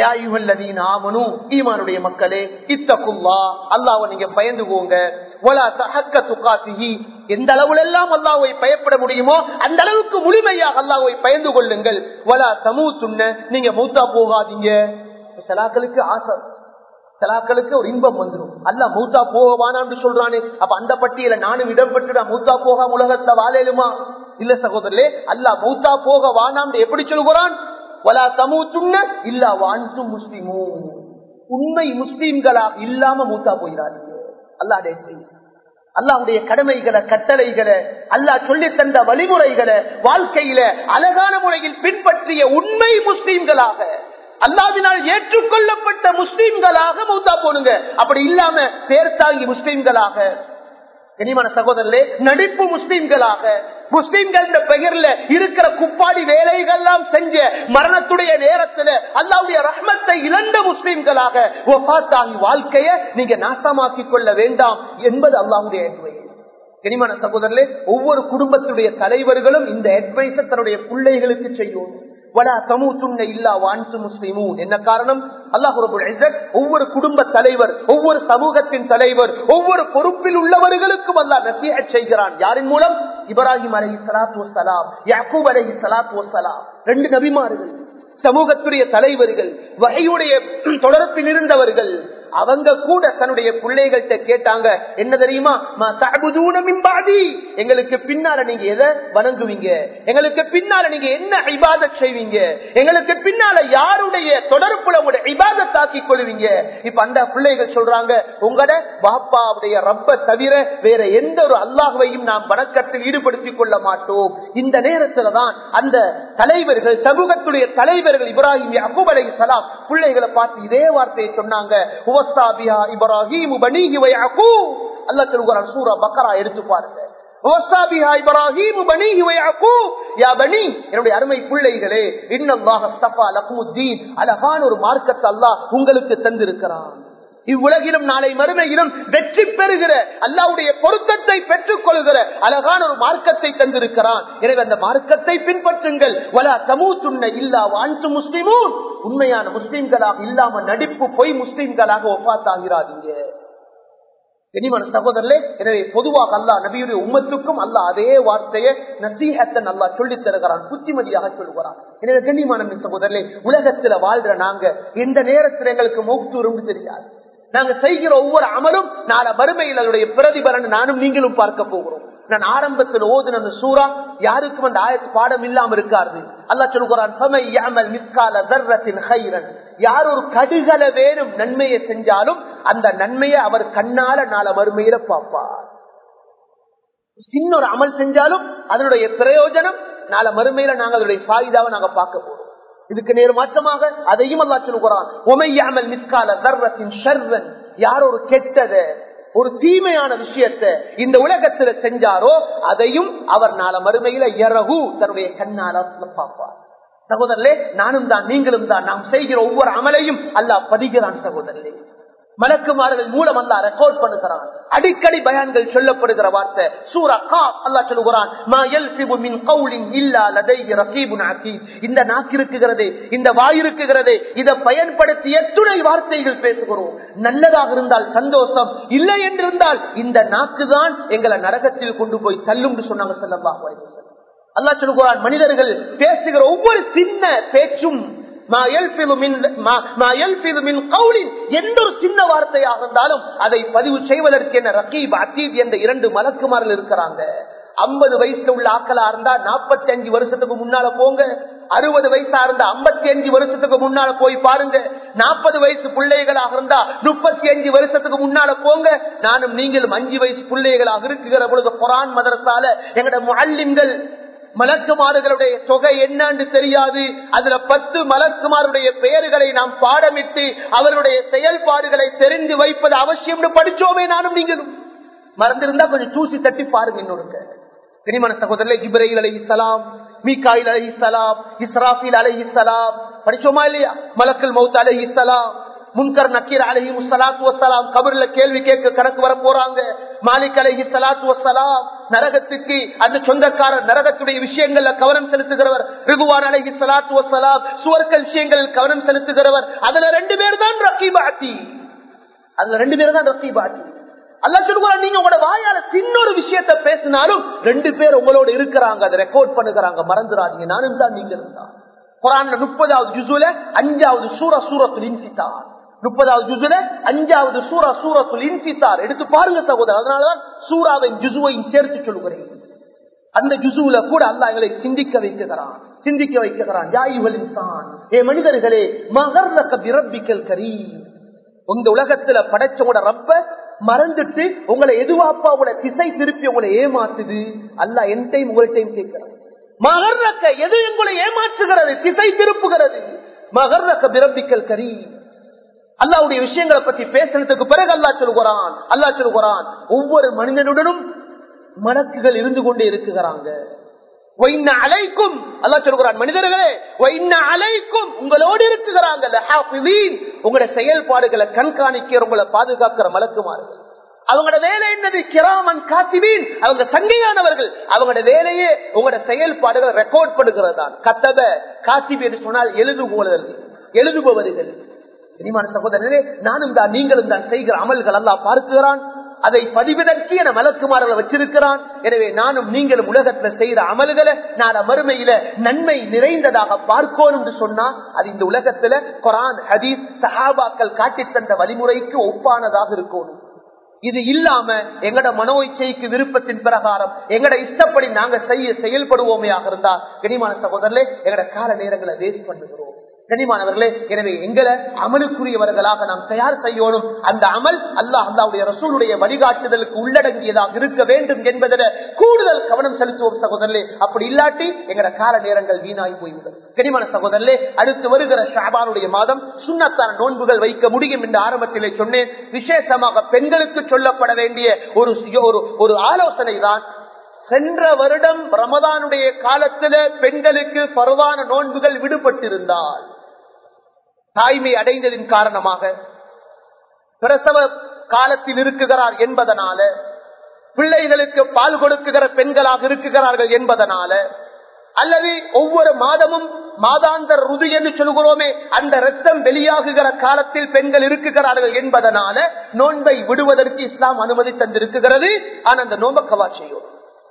[SPEAKER 1] ஈமானுடைய மக்களே இத்தகுல்லா அல்லாவை நீங்க பயந்துகோங்க எந்த அளவுல எல்லாம் அல்லாவை பயப்பட முடியுமோ அந்த அளவுக்கு முழுமையாக அல்லாவை பயந்து கொள்ளுங்கள் வலா சமூ துண்ண நீங்க மூத்தா போகாதீங்க சிலாக்களுக்கு ஆசை சிலாக்களுக்கு ஒரு இன்பம் வந்துடும் அல்ல மூத்தா போகவானான்னு சொல்றானே அப்ப அந்த பட்டியல நானும் இடம் பெற்றுடா மூத்தா போக உலகத்தை வாழலுமா இல்ல சகோதரே அல்ல மூத்தா போக வானாம் எப்படி சொல்கிறான் வலா தமூத்துன்ன இல்லா வான்ட்டு முஸ்லிமும் உண்மை முஸ்லீம்களா இல்லாம மூத்தா போயிடாதீங்க அல்லாடே அல்லாவுடைய கடமைகளை கட்டளைகளை அல்லாஹ் சொல்லி தந்த வழிமுறைகளை வாழ்க்கையில அழகான முறையில் பின்பற்றிய உண்மை முஸ்லீம்களாக அல்லாவினால் ஏற்றுக்கொள்ளப்பட்ட முஸ்லீம்களாக மௌத்தா போனுங்க அப்படி இல்லாம பேர் தாங்கி முஸ்லீம்களாக கனிமான சகோதரர்களே நடிப்பு முஸ்லீம்களாக முஸ்லீம்கள் பெயர்ல இருக்கிற குப்பாடி வேலைகள்லாம் செஞ்ச மரணத்துடைய நேரத்துல அல்லாவுடைய ரஹ்மத்தை இழந்த முஸ்லீம்களாக ஒப்பாத்தாகி வாழ்க்கைய நீங்க நாசமாக்கிக் கொள்ள வேண்டாம் என்பது அல்லாவுடைய அட்வைஸ் கனிமான சகோதரர்களே ஒவ்வொரு குடும்பத்துடைய தலைவர்களும் இந்த அட்வைஸை தன்னுடைய பிள்ளைகளுக்கு செய்யும் என்ன காரணம் அல்லாஹ் ஒவ்வொரு குடும்ப தலைவர் ஒவ்வொரு சமூகத்தின் தலைவர் ஒவ்வொரு பொறுப்பில் உள்ளவர்களுக்கும் அல்லாஹ் நசீக செய்கிறான் யாரின் மூலம் இப்ராஹிம் அலஹி சலாத்து வசலாம் யாக்கூப் அலஹி சலாத்து வசலாம் ரெண்டு நபிமார்கள் சமூகத்துடைய தலைவர்கள் வகையுடைய தொடர்பில் இருந்தவர்கள் அவங்க கூட தன்னுடைய பிள்ளைகள்கிட்ட கேட்டாங்க என்ன தெரியுமா எங்களுக்கு பின்னால நீங்க எதை வணங்குவீங்க எங்களுக்கு பின்னால நீங்க என்ன இபாத செய்வீங்க எங்களுக்கு பின்னால யாருடைய தொடர்புல உங்களுடைய இபாதத்தாக்கி கொள்வீங்க இப்ப அந்த பிள்ளைகள் சொல்றாங்க உங்களோட பாப்பாவுடைய ரப்ப தவிர வேற எந்த ஒரு அல்லாஹுவையும் நாம் வணக்கத்தில் ஈடுபடுத்திக் கொள்ள மாட்டோம் இந்த நேரத்துல தான் அந்த தலைவர்கள் சமூகத்துடைய தலைவர்கள் இப்ராஹிம் அபுப் அலை சலாம் பிள்ளைகளை பார்த்து இதே வார்த்தையை சொன்னாங்க இப்ராஹிம் அல்லா சொல்லுகிறான் சூரா பக்கரா எடுத்து பாருங்க என்னுடைய அருமை பிள்ளைகளே அழகான ஒரு மார்க்கத்தை அல்லாஹ் உங்களுக்கு தந்திருக்கிறான் இவ்வுலகிலும் நாளை மறுமையிலும் வெற்றி பெறுகிற அல்லாவுடைய பொருத்தத்தை பெற்றுக் கொள்கிற அழகான ஒரு மார்க்கத்தை தந்திருக்கிறான் எனவே அந்த மார்க்கத்தை பின்பற்றுங்கள் வலா தமூத்துண்ண இல்லா வாழ்த்து முஸ்லிமும் உண்மையான முஸ்லிம்களாக இல்லாம நடிப்பு பொய் முஸ்லிம்களாக ஒப்பாத்தாகிறாதீங்க கனிமன சகோதரர்களே எனவே பொதுவாக அல்லா நபியுடைய உம்மத்துக்கும் அல்ல அதே வார்த்தையை நசீகத்தன் அல்லா சொல்லி தருகிறான் புத்திமதியாக சொல்லுகிறான் எனவே கண்ணியமான சகோதரர்களே உலகத்துல வாழ்ற நாங்க இந்த நேரத்தில் எங்களுக்கு மௌத்தூரும் தெரியாது நாங்க செய்கிற ஒவ்வொரு அமலும் நாள மறுமையில் அதனுடைய பிரதிபலன் நானும் நீங்களும் பார்க்க போகிறோம் நான் ஆரம்பத்தில் ஓதுன அந்த சூறா யாருக்கும் அந்த ஆயத்து பாடம் இல்லாம இருக்காது அல்லா சொல்லுகிறான் யார் ஒரு கடுகல வேணும் நன்மையை செஞ்சாலும் அந்த நன்மையை அவர் கண்ணால நாள மறுமையில பார்ப்பார் சின்ன ஒரு அமல் செஞ்சாலும் அதனுடைய பிரயோஜனம் நாள மறுமையில நாங்கள் அதனுடைய சாயுதாவை நாங்க பார்க்க போறோம் இதுக்கு நேர் மாற்றமாக அதையும் அல்லா சொல்லுகிறான் உமையாமல் மிஸ்கால தர்ரத்தின் ஷர்வன் யார் ஒரு கெட்டத ஒரு தீமையான விஷயத்தை இந்த உலகத்துல செஞ்சாரோ அதையும் அவர் நாள மறுமையில இரகு தன்னுடைய கண்ணால பார்ப்பார் சகோதரர்களே நானும் தான் நீங்களும் தான் நாம் செய்கிற ஒவ்வொரு அமலையும் அல்லாஹ் பதிகிறான் சகோதரர்களே மலக்குமார்கள் மூலம் அல்லா ரெக்கார்ட் பண்ணுகிறான் அடிக்கடி பயான்கள் சொல்லப்படுகிற வார்த்தை சூரா கா அல்லா சொல்லுகிறான் இந்த நாக்கு இருக்குகிறதே இந்த வாய் இருக்குகிறதே இதை பயன்படுத்தி எத்துணை வார்த்தைகள் பேசுகிறோம் நல்லதாக இருந்தால் சந்தோஷம் இல்லை என்றிருந்தால் இந்த நாக்கு தான் எங்களை நரகத்தில் கொண்டு போய் தள்ளும் சொன்னாங்க செல்லவா அல்லா சொல்லுகிறான் மனிதர்கள் பேசுகிற ஒவ்வொரு சின்ன பேச்சும் எந்த ஒரு சின்ன வார்த்தையாக இருந்தாலும் அதை பதிவு செய்வதற்கு என்ன ரகீப் அத்தீப் என்ற இரண்டு மலக்குமார்கள் இருக்கிறாங்க ஐம்பது வயசுல உள்ள ஆக்களா இருந்தா நாற்பத்தி அஞ்சு வருஷத்துக்கு முன்னால போங்க அறுபது வயசா இருந்தா ஐம்பத்தி அஞ்சு வருஷத்துக்கு முன்னால போய் பாருங்க நாற்பது வயசு பிள்ளைகளாக இருந்தா முப்பத்தி அஞ்சு வருஷத்துக்கு முன்னால போங்க நானும் நீங்களும் அஞ்சு வயசு பிள்ளைகளாக இருக்குகிற பொழுது குரான் மதரசால எங்கட முல்லிம்கள் மலக்குமார்களுடைய தொகை என்னன்னு தெரியாது அதுல பத்து மலக்குமாருடைய பெயர்களை நாம் பாடமிட்டு அவருடைய செயல்பாடுகளை தெரிந்து வைப்பது அவசியம் படிச்சோமே நானும் நீங்களும் மறந்திருந்தா கொஞ்சம் தூசி தட்டி பாருங்க இன்னொருக்க கனிமன சகோதரர் இப்ராஹிம் அலி இஸ்லாம் மீகாயில் அலி இஸ்லாம் இஸ்ராஃபில் அலி இஸ்லாம் படிச்சோமா இல்லையா மலக்கல் மௌத் அலி இஸ்லாம் முன்கர் நக்கீர் அலஹி சலாத்து வசலாம் கபர்ல கேள்வி கேட்க கணக்கு வர போறாங்க மாலிக் அலஹி சலாத்து வசலாம் நரகத்துக்கு அந்த சொந்தக்காரர் நரகத்துடைய விஷயங்கள்ல கவனம் செலுத்துகிறவர் ரிகுவான் அலஹி சலாத்து வசலாம் சுவர்க்க விஷயங்களில் கவனம் செலுத்துகிறவர் அதுல ரெண்டு பேர் தான் ரக்கீபாத்தி அதுல ரெண்டு பேர் தான் ரக்கீபாத்தி அல்லா சொல்லுவாங்க நீங்க உங்களோட வாயால சின்ன ஒரு விஷயத்த பேசினாலும் ரெண்டு பேர் உங்களோட இருக்கிறாங்க அதை ரெக்கார்ட் பண்ணுகிறாங்க மறந்துடாதீங்க நானும் தான் நீங்க இருந்தா குரான்ல முப்பதாவது ஜுசுல அஞ்சாவது சூர சூரத்தில் இன்சித்தார் முப்பதாவது ஜுசுல அஞ்சாவது சூரா சூரத்துல் இன்சித்தார் எடுத்து பாருங்க சகோதரர் அதனாலதான் சூறாவின் ஜுசுவையும் சேர்த்து சொல்லுகிறேன் அந்த ஜுசுல கூட அல்லா எங்களை சிந்திக்க வைக்கிறான் சிந்திக்க வைக்கிறான் யாயுகள் இன்சான் ஏ மனிதர்களே மகர்லக்க பிரபிக்கல் கரீம் உங்க உலகத்துல படைச்சவங்களோட ரப்ப மறந்துட்டு உங்களை எதுவாப்பா உங்களை திசை திருப்பி உங்களை ஏமாத்துது அல்ல என் டைம் உங்கள்டையும் கேட்கிறார் மகர்ரக்க எது உங்களை ஏமாற்றுகிறது திசை திருப்புகிறது மகர்ரக்க பிரம்பிக்கல் கரி அல்லாவுடைய விஷயங்களை பத்தி பேசுறதுக்கு பிறகு அல்லா சொல்லுகிறான் அல்லா சொல்லுகிறான் ஒவ்வொரு மனிதனுடனும் மலக்குகள் இருந்து கொண்டே இருக்குகிறாங்க அலைக்கும் அல்லா சொல்கிறான் மனிதர்களே அலைக்கும் உங்களோடு இருக்குகிறாங்க உங்களோட செயல்பாடுகளை கண்காணிக்கிற உங்களை பாதுகாக்கிற மலக்குமார்கள் அவங்களோட வேலை என்னது கிராமன் காத்திபீன் அவங்க சங்கையானவர்கள் அவங்களோட வேலையே உங்களோட செயல்பாடுகளை ரெக்கார்ட் பண்ணுகிறதான் கத்தப காத்திபி என்று சொன்னால் எழுதுபவர்கள் எழுதுபவர்கள் இனிமான சகோதரனே நானும் தான் நீங்களும் தான் செய்கிற அமல்கள் எல்லாம் பார்க்கிறான் அதை பதிவிதற்கு என மலக்குமாரர்கள் வச்சிருக்கிறான் எனவே நானும் நீங்களும் உலகத்துல செய்யற அமல்களை நான் மறுமையில நன்மை நிறைந்ததாக பார்க்கணும் என்று சொன்னா அது இந்த உலகத்துல குரான் ஹதீஸ் சஹாபாக்கள் காட்டி தந்த வழிமுறைக்கு ஒப்பானதாக இருக்கணும் இது இல்லாம எங்கட மனோ இச்சைக்கு விருப்பத்தின் பிரகாரம் எங்கட இஷ்டப்படி நாங்க செய்ய செயல்படுவோமையாக இருந்தா கனிமான சகோதரர்களே எங்கட கால நேரங்களை வேஸ்ட் பண்ணுகிறோம் கனிமானவர்களே எனவே எங்களை அமலுக்குரியவர்களாக நாம் தயார் செய்யணும் அந்த அமல் அல்லாஹ் அல்லாவுடைய ரசூலுடைய வழிகாட்டுதலுக்கு உள்ளடங்கியதாக இருக்க வேண்டும் என்பதில் கூடுதல் கவனம் செலுத்துவோம் சகோதரர்களே அப்படி இல்லாட்டி எங்கட கால நேரங்கள் வீணாய் போய்விடும் கனிமான சகோதரர்களே அடுத்து வருகிற ஷாபானுடைய மாதம் சுண்ணத்தான நோன்புகள் வைக்க முடியும் என்று ஆரம்பத்திலே சொன்னேன் விசேஷமாக பெண்களுக்கு சொல்லப்பட வேண்டிய ஒரு ஒரு ஆலோசனை தான் சென்ற வருடம் ரமதானுடைய காலத்துல பெண்களுக்கு பருவான நோன்புகள் விடுபட்டிருந்தால் தாய்மை அடைந்ததின் காரணமாக பிரசவ காலத்தில் இருக்குகிறார் என்பதனால பிள்ளைகளுக்கு பால் கொடுக்குகிற பெண்களாக இருக்குகிறார்கள் என்பதனால அல்லது ஒவ்வொரு மாதமும் மாதாந்தர ருது என்று சொல்கிறோமே அந்த ரத்தம் வெளியாகுகிற காலத்தில் பெண்கள் இருக்குகிறார்கள் என்பதனால நோன்பை விடுவதற்கு இஸ்லாம் அனுமதி தந்திருக்குகிறது ஆனால் அந்த நோன்பை கவா செய்யும்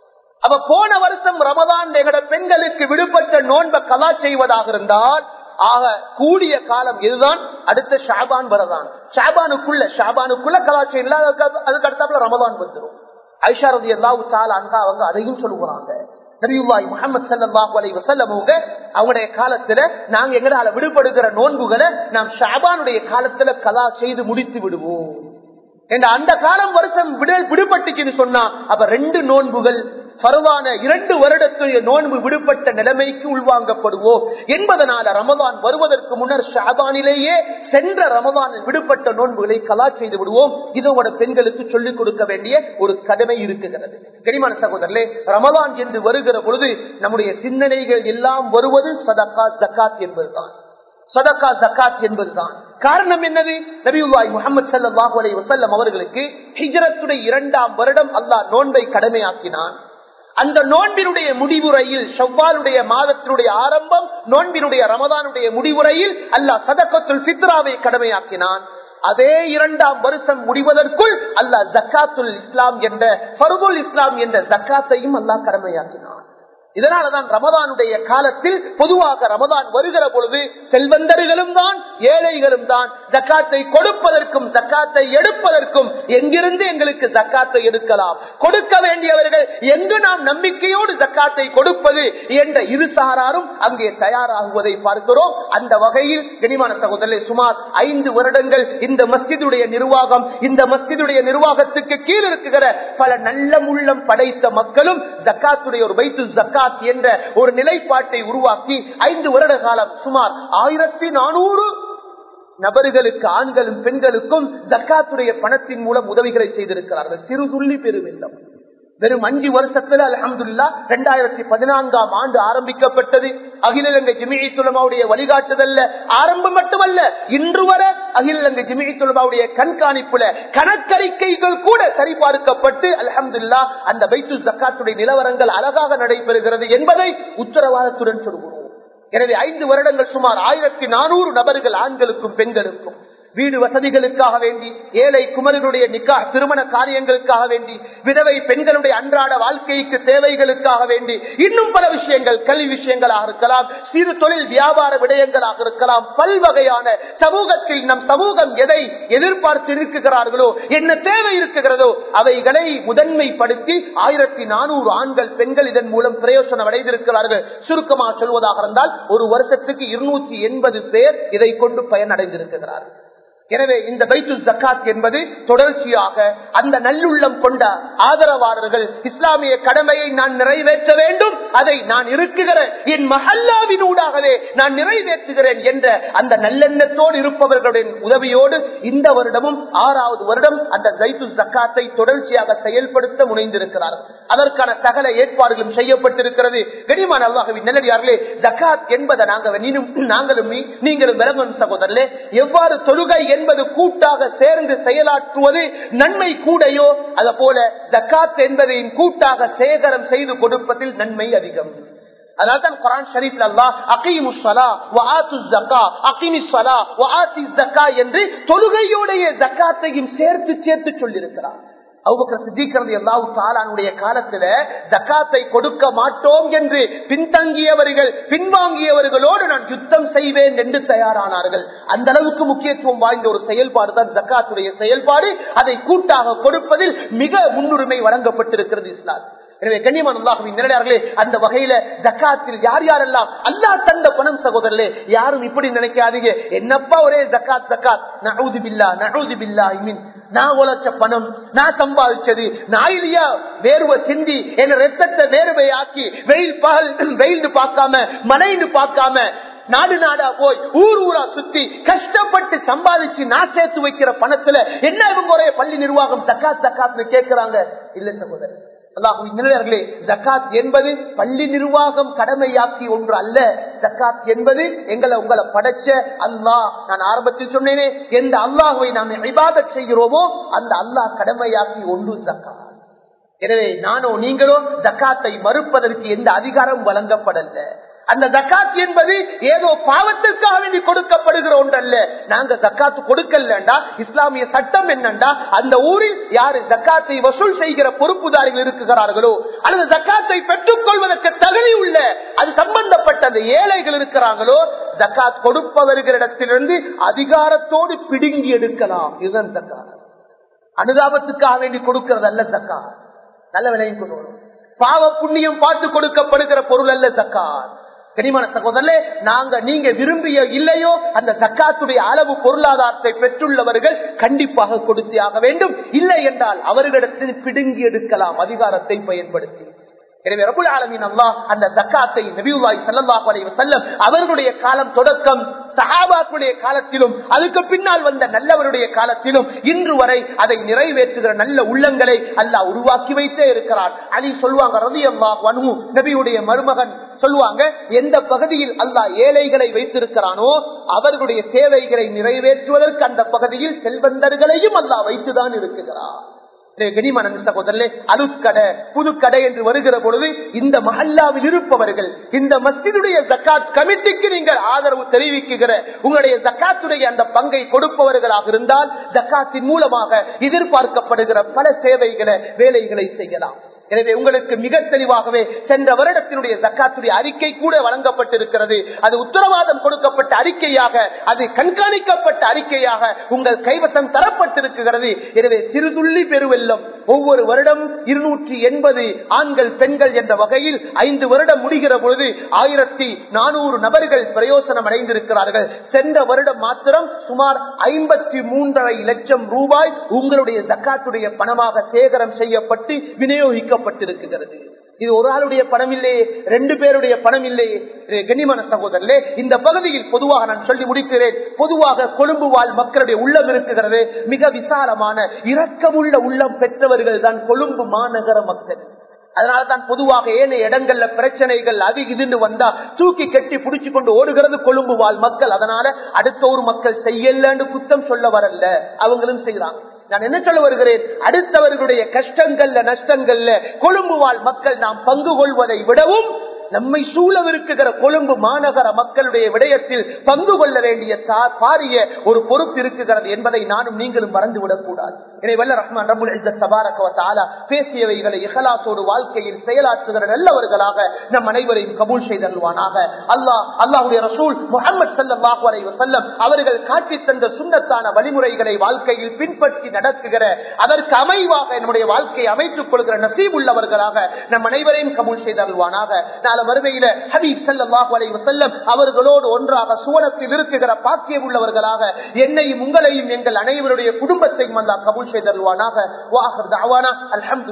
[SPEAKER 1] அவ போன வருஷம் ரமதான் எங்கட பெண்களுக்கு விடுபட்ட நோன்பை கலா செய்வதாக இருந்தால் ஆக கூடிய காலம் இதுதான் அடுத்த ஷாபான் வரதான் ஷாபானுக்குள்ள ஷாபானுக்குள்ள கலாச்சாரம் இல்ல அதுக்கு அடுத்தாப்புல ரமதான் வந்துடும் ஐஷா ரதி எல்லாவு சால அன்பா அவங்க அதையும் சொல்லுவாங்க நபியுல்லாய் முகமது சல்லாஹூ அலை வசல்லம் அவங்களுடைய காலத்துல நாங்க எங்களால விடுபடுகிற நோன்புகளை நாம் ஷாபானுடைய காலத்துல கலா செய்து முடித்து விடுவோம் அந்த காலம் வருஷம் விடுபட்டுச்சுன்னு சொன்னா அப்ப ரெண்டு நோன்புகள் பருவான இரண்டு வருடத்துடைய நோன்பு விடுபட்ட நிலைமைக்கு உள்வாங்கப்படுவோம் என்பதனால ரமதான் வருவதற்கு முன்னர் ஷாபானிலேயே சென்ற ரமதான் விடுபட்ட நோன்புகளை கலா செய்து விடுவோம் இது உங்களோட பெண்களுக்கு சொல்லிக் கொடுக்க வேண்டிய ஒரு கடமை இருக்குகிறது கனிமான சகோதரர்களே ரமதான் என்று வருகிற பொழுது நம்முடைய சிந்தனைகள் எல்லாம் வருவது சதக்கா ஜக்காத் என்பதுதான் சதக்கா ஜக்காத் என்பதுதான் காரணம் என்னது நபியுல்லாய் முகமது சல்லாஹூ அலை வசல்லம் அவர்களுக்கு ஹிஜரத்துடைய இரண்டாம் வருடம் அல்லாஹ் நோன்பை கடமையாக்கினான் அந்த நோன்பினுடைய முடிவுரையில் செவ்வாலுடைய மாதத்தினுடைய ஆரம்பம் நோன்பினுடைய ரமதானுடைய முடிவுரையில் அல்லாஹ் சதக்கத்துல் சித்ராவை கடமையாக்கினான் அதே இரண்டாம் வருஷம் முடிவதற்குள் அல்லாஹ் ஜக்காத்துல் இஸ்லாம் என்ற ஃபருதுல் இஸ்லாம் என்ற ஜக்காத்தையும் அல்லாஹ் கடமையாக்கினான் இதனாலதான் ரமதானுடைய காலத்தில் பொதுவாக ரமதான் வருகிற பொழுது செல்வந்தர்களும் தான் ஏழைகளும் தான் ஜக்காத்தை கொடுப்பதற்கும் ஜக்காத்தை எடுப்பதற்கும் எங்கிருந்து எங்களுக்கு ஜக்காத்தை எடுக்கலாம் கொடுக்க வேண்டியவர்கள் எங்கு நாம் நம்பிக்கையோடு ஜக்காத்தை கொடுப்பது என்ற இரு சாராரும் அங்கே தயாராகுவதை பார்க்கிறோம் அந்த வகையில் கனிமான சகோதரரை சுமார் ஐந்து வருடங்கள் இந்த மஸ்ஜிதுடைய நிர்வாகம் இந்த மஸ்ஜிதுடைய நிர்வாகத்துக்கு கீழ் இருக்குகிற பல நல்ல உள்ளம் படைத்த மக்களும் ஜக்காத்துடைய ஒரு வைத்து ஜக்காத் என்ற ஒரு நிலைப்பாட்டை உருவாக்கி ஐந்து வருட காலம் சுமார் ஆயிரத்தி நானூறு நபர்களுக்கு ஆண்களும் பெண்களுக்கும் ஜக்காத்துடைய பணத்தின் மூலம் உதவிகளை செய்திருக்கிறார்கள் சிறு துள்ளி பெருமில்லம் வெறும் அஞ்சு வருஷத்துல அலமதுல்லா இரண்டாயிரத்தி பதினான்காம் ஆண்டு ஆரம்பிக்கப்பட்டது அகில இலங்கை ஜிமிழி துலமாவுடைய வழிகாட்டுதல்ல ஆரம்பம் மட்டுமல்ல இன்று வர அகில இலங்கை ஜிமிழி துலமாவுடைய கண்காணிப்புல கணக்கறிக்கைகள் கூட சரிபார்க்கப்பட்டு அலமதுல்லா அந்த பைத்து ஜக்காத்துடைய நிலவரங்கள் அழகாக நடைபெறுகிறது என்பதை உத்தரவாதத்துடன் சொல்கிறோம் எனவே ஐந்து வருடங்கள் சுமார் ஆயிரத்தி நானூறு நபர்கள் ஆண்களுக்கும் பெண்களுக்கும் வீடு வசதிகளுக்காக வேண்டி ஏழை குமரனுடைய நிக்கா திருமண காரியங்களுக்காக வேண்டி விதவை பெண்களுடைய அன்றாட வாழ்க்கைக்கு தேவைகளுக்காக வேண்டி இன்னும் பல விஷயங்கள் கல்வி விஷயங்களாக இருக்கலாம் சிறு தொழில் வியாபார விடயங்களாக இருக்கலாம் பல்வகையான சமூகத்தில் நம் சமூகம் எதை எதிர்பார்த்து இருக்குகிறார்களோ என்ன தேவை இருக்குகிறதோ அவைகளை முதன்மைப்படுத்தி ஆயிரத்தி நானூறு ஆண்கள் பெண்கள் இதன் மூலம் பிரயோசனம் அடைந்திருக்கிறார்கள் சுருக்கமாக சொல்வதாக இருந்தால் ஒரு வருஷத்துக்கு இருநூத்தி எண்பது பேர் இதை கொண்டு பயனடைந்திருக்கிறார்கள் எனவே இந்த பைத்து ஜக்காத் என்பது தொடர்ச்சியாக அந்த நல்லுள்ளம் கொண்ட ஆதரவாளர்கள் இஸ்லாமிய கடமையை நான் நிறைவேற்ற வேண்டும் அதை நான் இருக்குகிற என் மஹல்லாவின் ஊடாகவே நான் நிறைவேற்றுகிறேன் என்ற அந்த நல்லெண்ணத்தோடு இருப்பவர்களுடைய உதவியோடு இந்த வருடமும் ஆறாவது வருடம் அந்த ஜைத்து ஜக்காத்தை தொடர்ச்சியாக செயல்படுத்த முனைந்திருக்கிறார்கள் அதற்கான சகல ஏற்பாடுகளும் செய்யப்பட்டிருக்கிறது கனிமான அல்லாஹவின் நல்லடியார்களே ஜக்காத் என்பதை நாங்கள் நாங்களும் நீங்களும் விளங்கும் சகோதரர்களே எவ்வாறு தொழுகை என்பது கூட்டாக சேர்ந்து செயலாற்றுவது நன்மை கூடையோ அத போல ஜக்காத் என்பதையும் கூட்டாக சேகரம் செய்து கொடுப்பதில் நன்மை அதிகம் அதனால்தான் குரான் ஷரீஃப்ல அல்லாஹ் அகீமு ஸலா வ ஆத்து ஸக்கா அகீமி ஸலா வ ஆத்தி ஸக்கா என்று தொழுகையோடைய ஜக்காத்தையும் சேர்த்து சேர்த்து சொல்லியிருக்கிறார் அவுபக்கர் சித்திக்கிறது எல்லாவு தாலானுடைய காலத்துல ஜக்காத்தை கொடுக்க மாட்டோம் என்று பின்தங்கியவர்கள் பின்வாங்கியவர்களோடு நான் யுத்தம் செய்வேன் என்று தயாரானார்கள் அந்த அளவுக்கு முக்கியத்துவம் வாய்ந்த ஒரு செயல்பாடு தான் ஜக்காத்துடைய செயல்பாடு அதை கூட்டாக கொடுப்பதில் மிக முன்னுரிமை வழங்கப்பட்டிருக்கிறது இஸ்லாம் எனவே கண்ணியமான அல்லாஹுவின் நிலையார்களே அந்த வகையில ஜக்காத்தில் யார் யாரெல்லாம் அல்லா தந்த பணம் சகோதரர்களே யாரும் இப்படி நினைக்காதீங்க என்னப்பா ஒரே ஜக்காத் ஜக்காத் நகூது பில்லா நகூது பில்லா மீன் நான் உழைச்ச பணம் நான் சம்பாதிச்சது நாயிலியா வேர்வை சிந்தி என் ரத்தத்தை வேர்வையாக்கி வெயில் பகல் வெயில் பார்க்காம மழைன்னு பார்க்காம நாடு நாடா போய் ஊர் ஊரா சுத்தி கஷ்டப்பட்டு சம்பாதிச்சு நான் சேர்த்து வைக்கிற பணத்துல என்ன இவங்க ஒரே பள்ளி நிர்வாகம் ஜக்காத் ஜக்காத்னு கேட்கிறாங்க இல்ல சகோதரர் நிலையர்களே ஜக்காத் என்பது பள்ளி நிர்வாகம் கடமையாக்கி ஒன்று அல்ல ஜக்காத் என்பது எங்களை உங்களை படைச்ச அல்லாஹ் நான் ஆரம்பத்தில் சொன்னேனே எந்த அல்லாஹுவை நாம் இபாதத் செய்கிறோமோ அந்த அல்லாஹ் கடமையாக்கி ஒன்று ஜக்காத் எனவே நானோ நீங்களோ ஜக்காத்தை மறுப்பதற்கு எந்த அதிகாரம் வழங்கப்படல அந்த ஜக்காத் என்பது ஏதோ பாவத்திற்காக வேண்டி கொடுக்கப்படுகிற ஒன்றல்ல நாங்க ஜக்காத்து கொடுக்கலண்டா இஸ்லாமிய சட்டம் என்னண்டா அந்த ஊரில் யாரு ஜக்காத்தை வசூல் செய்கிற பொறுப்புதாரிகள் இருக்கிறார்களோ அல்லது ஜக்காத்தை பெற்றுக் கொள்வதற்கு தகுதி உள்ள அது சம்பந்தப்பட்ட அந்த ஏழைகள் இருக்கிறாங்களோ ஜக்காத் கொடுப்பவர்களிடத்திலிருந்து அதிகாரத்தோடு பிடுங்கி எடுக்கலாம் இதுதான் ஜக்காத் அனுதாபத்துக்காக வேண்டி கொடுக்கிறது அல்ல ஜக்காத் நல்ல விலையும் கொண்டு பாவ புண்ணியம் பார்த்து கொடுக்கப்படுகிற பொருள் அல்ல ஜக்காத் கனிமான சகோதரே நாங்க நீங்க விரும்பிய இல்லையோ அந்த சக்காத்துடைய அளவு பொருளாதாரத்தை பெற்றுள்ளவர்கள் கண்டிப்பாக கொடுத்தே ஆக வேண்டும் இல்லை என்றால் அவர்களிடத்தில் பிடுங்கி எடுக்கலாம் அதிகாரத்தை பயன்படுத்தி எனவே ரபுல் ஆலமின் அல்லாஹ் அந்த ஜக்காத்தை நபியுல்லாய் சல்லாஹ் அலைஹி செல்லம் அவர்களுடைய காலம் தொடக்கம் சஹாபாக்களுடைய காலத்திலும் அதுக்கு பின்னால் வந்த நல்லவருடைய காலத்திலும் இன்று வரை அதை நிறைவேற்றுகிற நல்ல உள்ளங்களை அல்லாஹ் உருவாக்கி வைத்தே இருக்கிறார் அலி சொல்லுவாங்க ரதி அல்லாஹ் வனு நபியுடைய மருமகன் சொல்லுவாங்க எந்த பகுதியில் அல்லாஹ் ஏழைகளை வைத்திருக்கிறானோ அவர்களுடைய தேவைகளை நிறைவேற்றுவதற்கு அந்த பகுதியில் செல்வந்தர்களையும் அல்லாஹ் வைத்துதான் இருக்கிறார் சகோதரே அலுக்கடை புதுக்கடை என்று வருகிற பொழுது இந்த மஹல்லாவில் இருப்பவர்கள் இந்த மஸ்ஜிதுடைய ஜக்காத் கமிட்டிக்கு நீங்கள் ஆதரவு தெரிவிக்குகிற உங்களுடைய ஜக்காத்துடைய அந்த பங்கை கொடுப்பவர்களாக இருந்தால் ஜக்காத்தின் மூலமாக எதிர்பார்க்கப்படுகிற பல சேவைகளை வேலைகளை செய்யலாம் எனவே உங்களுக்கு மிக தெளிவாகவே சென்ற வருடத்தினுடைய ஜக்காத்துடைய அறிக்கை கூட வழங்கப்பட்டிருக்கிறது அது உத்தரவாதம் கொடுக்கப்பட்ட அறிக்கையாக அது கண்காணிக்கப்பட்ட அறிக்கையாக உங்கள் கைவசம் தரப்பட்டிருக்கிறது எனவே சிறுதுள்ளி பெருவெல்லம் ஒவ்வொரு வருடம் இருநூற்றி எண்பது ஆண்கள் பெண்கள் என்ற வகையில் ஐந்து வருடம் முடிகிற பொழுது ஆயிரத்தி நானூறு நபர்கள் பிரயோசனம் அடைந்திருக்கிறார்கள் சென்ற வருடம் மாத்திரம் சுமார் ஐம்பத்தி மூன்றரை லட்சம் ரூபாய் உங்களுடைய ஜக்காத்துடைய பணமாக சேகரம் செய்யப்பட்டு விநியோகிக்க கொடுக்கப்பட்டிருக்கிறது இது ஒரு ஆளுடைய பணம் இல்லையே ரெண்டு பேருடைய பணம் இல்லையே கண்ணிமான சகோதரர்களே இந்த பகுதியில் பொதுவாக நான் சொல்லி முடிக்கிறேன் பொதுவாக கொழும்பு வாழ் மக்களுடைய உள்ளம் இருக்குகிறது மிக விசாலமான இரக்கமுள்ள உள்ளம் பெற்றவர்கள் தான் கொழும்பு மாநகர மக்கள் அதனாலதான் பொதுவாக ஏனைய இடங்கள்ல பிரச்சனைகள் அது இதுன்னு வந்தா தூக்கி கட்டி புடிச்சு கொண்டு ஓடுகிறது கொழும்பு வாழ் மக்கள் அதனால அடுத்த ஒரு மக்கள் செய்யலன்னு குத்தம் சொல்ல வரல அவங்களும் செய்யறாங்க நான் என்ன சொல்ல வருகிறேன் அடுத்தவர்களுடைய கஷ்டங்கள்ல நஷ்டங்கள்ல கொழும்பு வாழ் மக்கள் நாம் பங்கு கொள்வதை விடவும் நம்மை சூழவிருக்குகிற கொழும்பு மாநகர மக்களுடைய விடயத்தில் பங்கு கொள்ள வேண்டிய பாரிய ஒரு பொறுப்பு இருக்குகிறது என்பதை நானும் நீங்களும் மறந்துவிடக் கூடாது எனவே வல்ல ரஹ்மான் ரபுல் தபாரகவத்தாலா பேசியவைகளை இஹலாசோடு வாழ்க்கையில் செயலாற்றுகிற நல்லவர்களாக நம் அனைவரையும் கபூல் செய்தல்வானாக அல்லாஹ் அல்லாஹுடைய ரசூல் முகமது சல்லாஹு அலை வசல்லம் அவர்கள் காட்டி தந்த சுண்ணத்தான வழிமுறைகளை வாழ்க்கையில் பின்பற்றி நடக்குகிற அதற்கு அமைவாக நம்முடைய வாழ்க்கையை அமைத்துக் கொள்கிற நசீப் உள்ளவர்களாக நம் அனைவரையும் கபூல் செய்தல்வானாக நாளை நாள மறுமையில ஹபீப் ஸல்லல்லாஹு அலைஹி வஸல்லம் அவர்களோடு ஒன்றாக சுவனத்தில் இருக்குகிற பாக்கியம் உள்ளவர்களாக என்னையும் உங்களையும் எங்கள் அனைவருடைய குடும்பத்தையும் அல்லாஹ் கபூல் செய்தருவானாக வாஹர் தஅவானா அல்ஹம்து